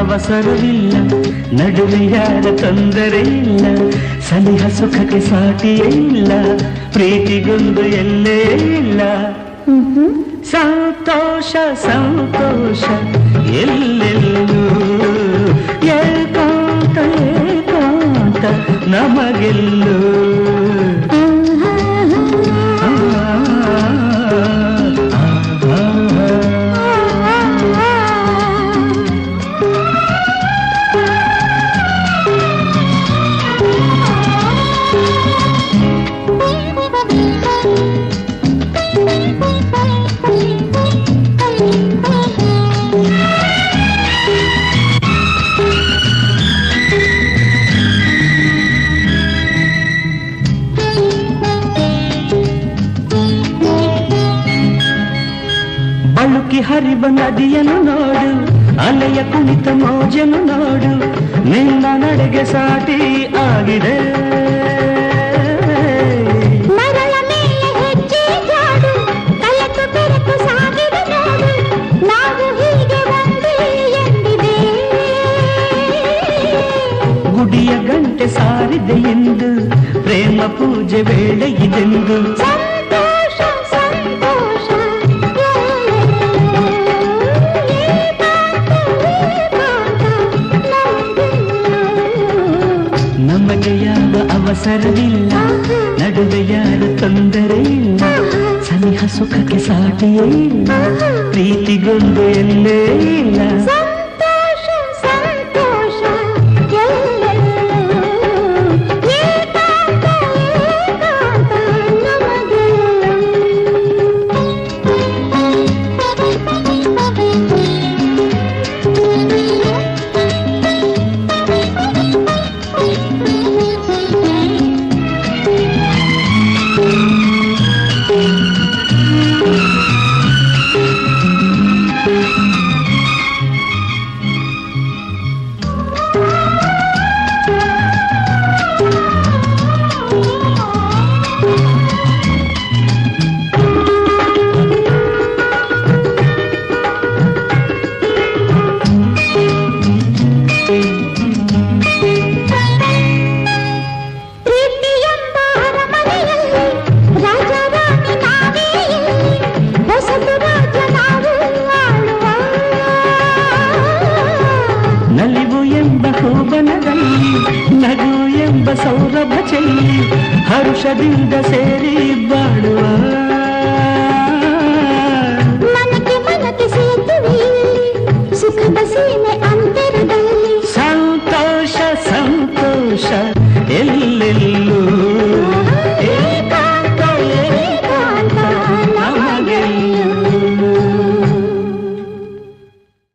ಅವಸರವಿಲ್ಲ ನಡುವೆ ಯಾರ ತೊಂದರೆ ಇಲ್ಲ ಸನಿಹ ಸುಖಕ್ಕೆ ಸಾಟಿಯೇ ಇಲ್ಲ ಪ್ರೀತಿಗೊಂದು ಎಲ್ಲೇ ಇಲ್ಲ ಸಂತೋಷ ಸಂತೋಷ ಎಲ್ಲೆಲ್ಲೂ ಏಕಾಂತ ಏಕಾಂತ ನಮಗೆಲ್ಲೂ ಆ, ಆ, ಆ. ಬಳುಕಿ ಹರಿವ ನದಿಯನ್ನು ನೋಡು ಅಲೆಯ ಕುಣಿತ ಮೋಜನು ನೋಡು ನಿನ್ನ ನಡೆಗೆ ಸಾಟಿ ಆಗಿದೆ ಮರಳ ಮೇಲೆ ಹೆಜ್ಜೆ ಜಾಡು ಕಲಕು ಬೆರಕು ಸಾಗಿದೆ ನೋಡು ನಾವು ಹೀಗೆ ಒಂದೇ ಎಂದಿದೆ ಗುಡಿಯ ಗಂಟೆ ಸಾರಿದೆ ಎಂದು ಪ್ರೇಮ ಪೂಜೆ ವೇಳೆ ಇದೆಂದು ಸಂತೋಷ ಸಂತೋಷ ಏಕಾಂತ ಏಕಾಂತ ನಮಗೆಲ್ಲೂ. ನಮಗೆ ಯಾವ ಅವಸರವಿಲ್ಲ ನಡುವೆ ಯಾರ ತೊಂದರೆ ಇಲ್ಲ ಸನಿಹ ಸುಖಕ್ಕೆ ಸಾಟಿಯೇ ಇಲ್ಲ ಪ್ರೀತಿಗೊಂದು ಎಲ್ಲೇ ಇಲ್ಲ ಸಂತೋಷ ಸಂತೋಷ ಎಲ್ಲೆಲ್ಲೂ. ಏಕಾಂತ ಏಕಾಂತ ನಮಗೆಲ್ಲೂ. ಪ್ರೀತಿ ಎಂಬ ಅರಮನೆಯಲ್ಲಿ ರಾಜ ರಾಣಿ ನಾವೇ ಇಲ್ಲಿ ಹೊಸತು ರಾಜ್ಯ ನಾವು ಆಳುವ ನಲಿವು ಎಂಬ ಹೂವನದಲ್ಲಿ ನಗು ಎಂಬ ಸೌರಭ ಚೆಲ್ಲಿ ಹರುಷದಿಂದ ಸೇರಿ